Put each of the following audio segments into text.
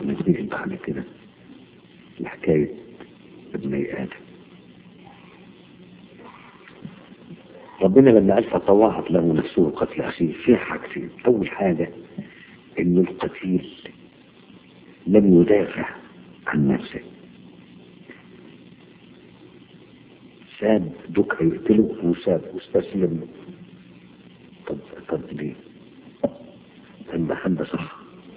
ونتيجة بعد كده لحكاية ابني آدم ربنا لما قال فطوعت له نفسه قتل أخيه فيها حاجتين أول حاجة إن القتيل لم يدافع عن نفسه ساب دوك هيقتله وساب واستسلم طب طب ليه؟ المحبة صح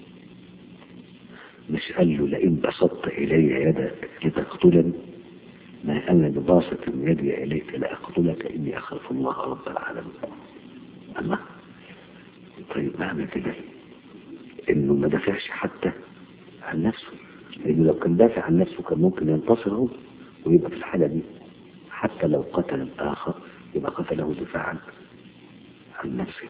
مش قال له لئن بسطت إلي يدك لتقتلني ما أنا بباسط يدي إليك لأقتلك إني أخاف الله رب العالمين الله طيب معنى كده إنه ما دافعش حتى عن نفسه لأنه لو كان دافع عن نفسه كان ممكن ينتصر هو ويبقى في الحالة دي حتى لو قتل الآخر يبقى قتله دفاعا عن نفسه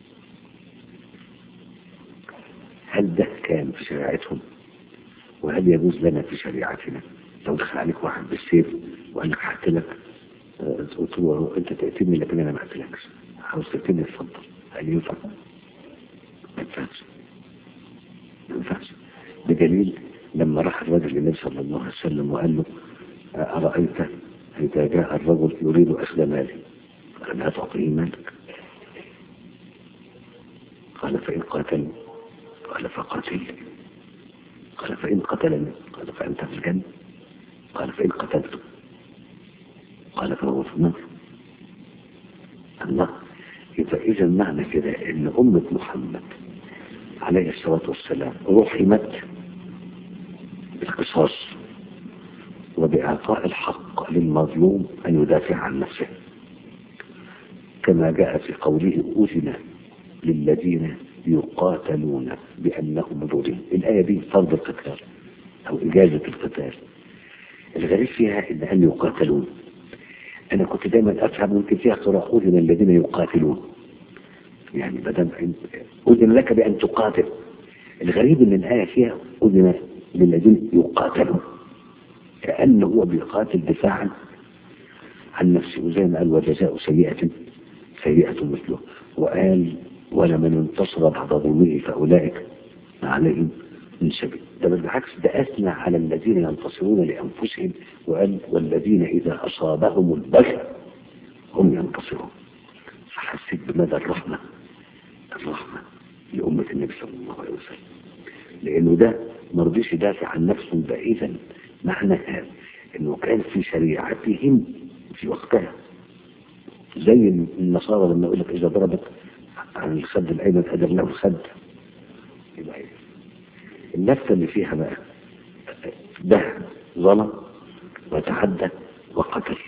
هل ده كان في شريعتهم وهل يجوز لنا في شريعتنا لو دخل عليك واحد بالسيف وقال لك هقتلك آه، قلت له انت تقتلني لكن انا ما اقتلكش عاوز تقتلني اتفضل هل ينفع؟ ما ينفعش ما ينفعش بدليل لما راح الرجل للنبي صلى الله عليه وسلم وقال له آه، أرأيت إذا جاء الرجل يريد أخذ مالي قال لا تعطيه مالك قال فإن قاتلني قال فقاتلني قال فإن قتلني قال فأنت في الجنة قال فإن قتلته قال فهو في النار الله يبقى إذا معنى كده إن أمة محمد عليه الصلاة والسلام رحمت بالقصاص وبإعطاء الحق للمظلوم أن يدافع عن نفسه كما جاء في قوله أذن للذين يقاتلون بأنهم ظلم الآية دي فرض القتال أو إجازة القتال الغريب فيها إن أن يقاتلون أنا كنت دايما أفهم يمكن فيها قراءة أذن الذين يقاتلون يعني بدل أذن لك بأن تقاتل الغريب إن الآية فيها أذن للذين يقاتلون كأنه هو بيقاتل دفاعا عن نفسه وزي ما قال وجزاء سيئة سيئة مثله وقال ولمن انتصر بعد ظلمه فأولئك ما عليهم من سبيل ده بل بالعكس ده أثنى على الذين ينتصرون لأنفسهم وقال والذين إذا أصابهم البغي هم ينتصرون فحسيت بمدى الرحمة الرحمة لأمة النبي صلى الله عليه وسلم لأنه ده ما رضيش يدافع عن نفسه ده إذا معنى هذا إنه كان في شريعتهم في وقتها زي النصارى لما يقول لك إذا ضربت عن الخد الأيمن أدر له الخد يبقى إيه؟ النفس اللي فيها بقى ده ظلم وتعدى وقتل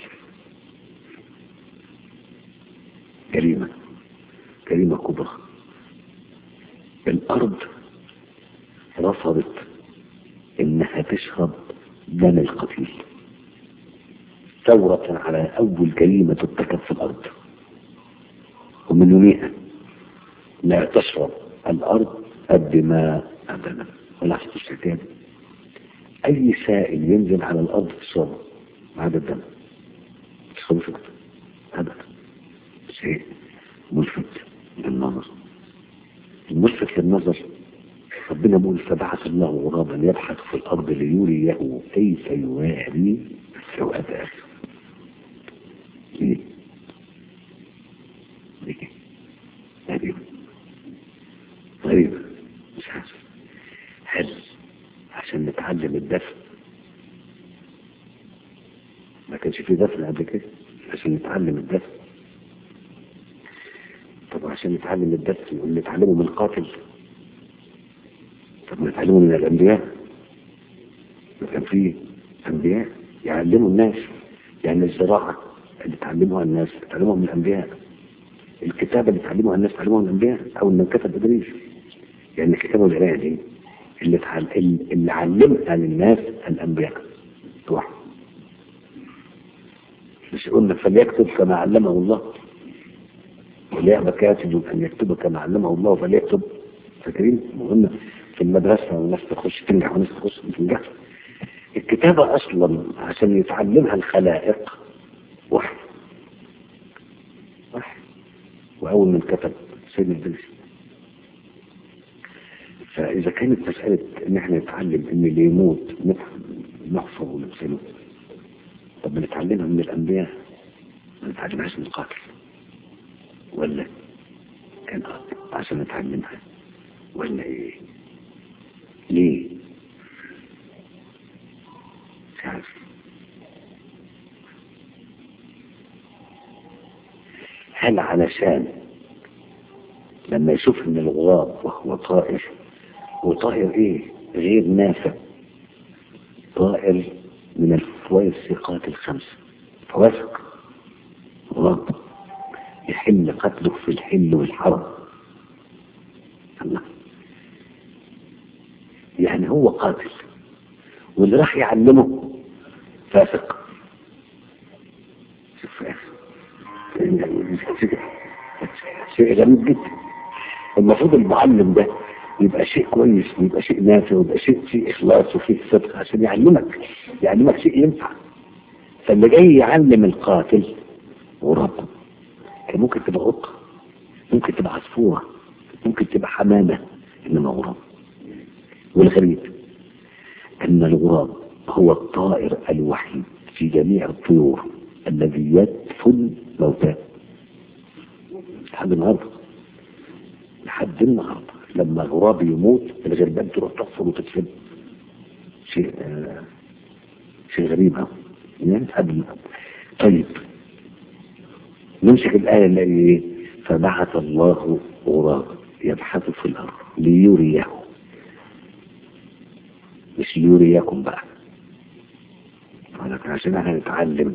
جريمة جريمة كبرى الأرض رفضت إنها تشرب دم القتيل ثورة على أول جريمة ترتكب في الأرض ومن يوميها لا تشرب الأرض الدماء أبدا ولا تشرب تاني أي سائل ينزل على الأرض تشربه ما عدا الدم تشربه شكرا أبدا شيء ملفت للنظر الملفت للنظر ربنا بيقول فبعث الله غرابا يبحث في الأرض ليريه كيف يواري سوءة أخيه ليه؟ ليه؟ غريب غريب مش عارف هل عشان نتعلم الدفن ما كانش في دفن قبل كده عشان نتعلم الدفن طب عشان نتعلم الدفن نقول نتعلمه من القاتل طب نتعلمه من الأنبياء ما كان في أنبياء يعلموا الناس يعني الزراعة اللي تعلموها الناس تعلموها من الأنبياء الكتابة اللي تعلموها الناس تعلموها من الأنبياء أو من كتب إدريس يعني الكتابة والقراية دي اللي, تعل... اللي علمها للناس الأنبياء واحد مش قلنا فليكتب كما علمه الله وليأبى كاتب أن يكتب كما علمه الله فليكتب فاكرين قلنا في المدرسة والناس تخش تنجح والناس تخش تنجح الكتابة أصلا عشان يتعلمها الخلائق وحي وحي وأول من كتب سيد الدرس فإذا كانت مسألة إن إحنا نتعلم إن اللي يموت نحفظ ونغسله طب بنتعلمها من الأنبياء ما نتعلمهاش من القاتل ولا كان عشان نتعلمها ولا إيه ليه مش عارف هل علشان لما يشوف ان الغراب وهو طائر وطائر ايه غير نافع طائر من الفواسقات الخمسة فواسق غراب يحل قتله في الحل والحرم الله يعني هو قاتل واللي راح يعلمه فاسق شوف يا أخي شيء غريب جدا المفروض المعلم ده يبقى شيء كويس ويبقى شيء نافع ويبقى شيء فيه اخلاص وفيه صدق عشان يعلمك يعلمك شيء ينفع فاللي جاي يعلم القاتل غراب كان ممكن تبقى قطه ممكن تبقى عصفوره ممكن تبقى حمامه انما غراب والغريب ان الغراب هو الطائر الوحيد في جميع الطيور الذي يدفن موتاه لحد النهارده لحد النهارده لما الغراب يموت الغربان تروح تحفر وتدفن شيء آه شيء غريب أوي يعني لحد النهارده طيب نمسك الآية اللي ايه فبعث الله غراب يبحث في الأرض ليريه مش ليريكم بقى ولكن عشان احنا نتعلم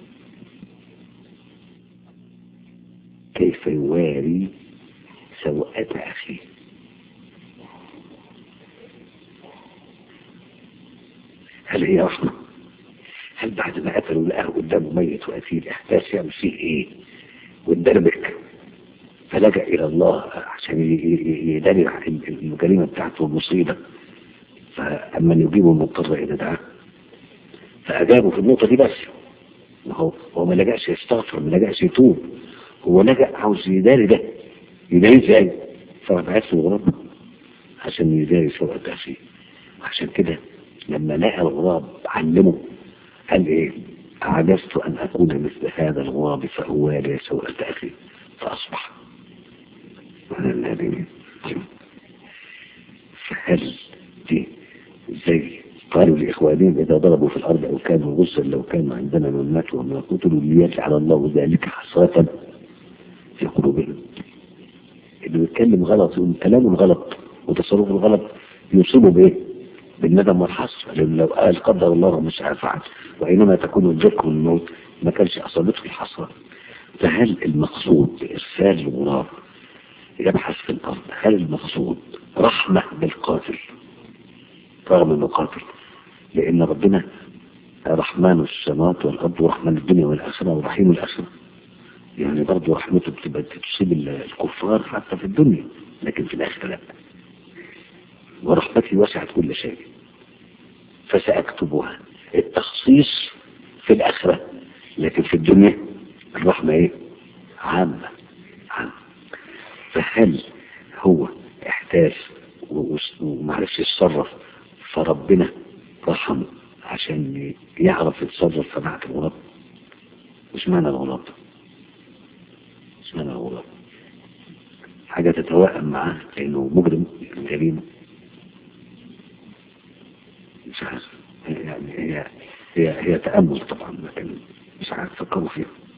كيف يواري سوءة أخيه هل هي أصلا هل بعد ما قتلوا لقاه قدامه ميت وقتيل إحساس يعمل فيه إيه واندربك فلجأ إلى الله عشان يداري الجريمة بتاعته والمصيبة فأما يجيبه المضطر إلى دعاه فأجابوا في النقطة دي بس هو هو ما لجأش يستغفر ما لجأش يتوب هو لجأ عاوز يداري ده يداري ازاي فرفعت له الغراب عشان يداري سوء أخيه عشان كده لما لقى الغراب علمه قال ايه عجزت أن أكون مثل هذا الغراب فأوالي سوءة أخي فأصبح وأنا الذي فهل دي زي قالوا لإخوانهم إذا ضربوا في الأرض أو كانوا غزا لو كانوا عندنا من ماتوا وما قتلوا ليجعل الله ذلك حسرة في قلوبهم اللي بيتكلم غلط يقول كلامه غلط وتصرفه غلط يصيبه بايه؟ بالندم والحسرة لأن لو قال قدر الله مش فعل وإنما تكون الذكر الموت ما كانش أصابته الحسرة فهل المقصود بإرسال الغراب يبحث في الأرض هل المقصود رحمة بالقاتل رغم انه قاتل لان ربنا رحمن السماوات والارض ورحمن الدنيا والاخره ورحيم الاخره يعني برضه رحمته بتبقى تصيب الكفار حتى في الدنيا لكن في الاخره لا ورحمتي وسعت كل شيء فساكتبها التخصيص في الاخره لكن في الدنيا الرحمه ايه عامه عامه فهل هو احتاج ومعرفش يتصرف فربنا رحمه عشان يعرف يتصرف فبعت الغراب مش معنى الغراب مش معنى الغراب حاجة تتوائم معاه لأنه مجرم جريمة مش عارف يعني هي هي هي تأمل طبعا لكن مش عارف فكروا فيها